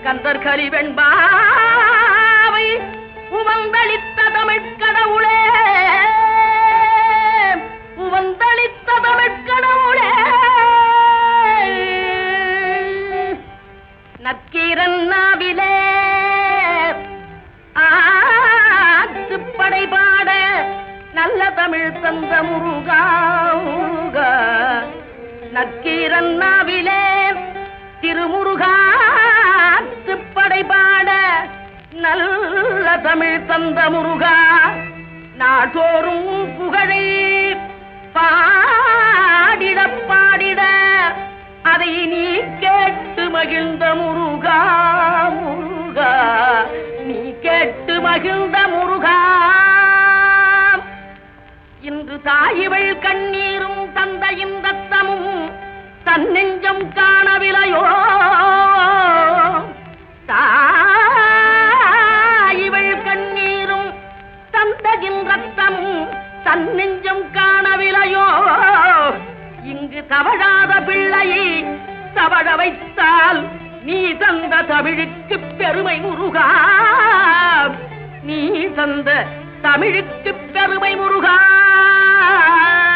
கந்தர் கலிவெண்பாவை உவந்தளித்த தமிழ்க் கடவுளே உவந்தளித்த தமிழ்க் கடவுளே நக்கீரன் நாவிலே ஆத்துப்படை பாட நல்ல தமிழ் தந்த முருகா முருகா. நக்கீரன் நாவிலே திருமுருகாத்துப்படை பாட நல்ல தமிழ் தந்த முருகா நாடோறும் புகழை பாடிட பாடிட அதை நீ கேட்டு மகிழ்ந்த முருகா முருகா நீ கேட்டு மகிழ்ந்த முருகா இன்று தாயிவள் கண்ணீரும் தந்தையின் தத்தமும் தன்னெஞ்சம் காணவிலையோ தாயிவள் கண்ணீரும் தந்தையின் ரத்தமும் தன்னெஞ்சம் காணவிலையோ இங்கு தவழாத பிள்ளையை தவழ வைத்தால் நீ தந்த தமிழுக்கு பெருமை முருகா நீ தந்த தமிழுக்கு பெருமை முருகா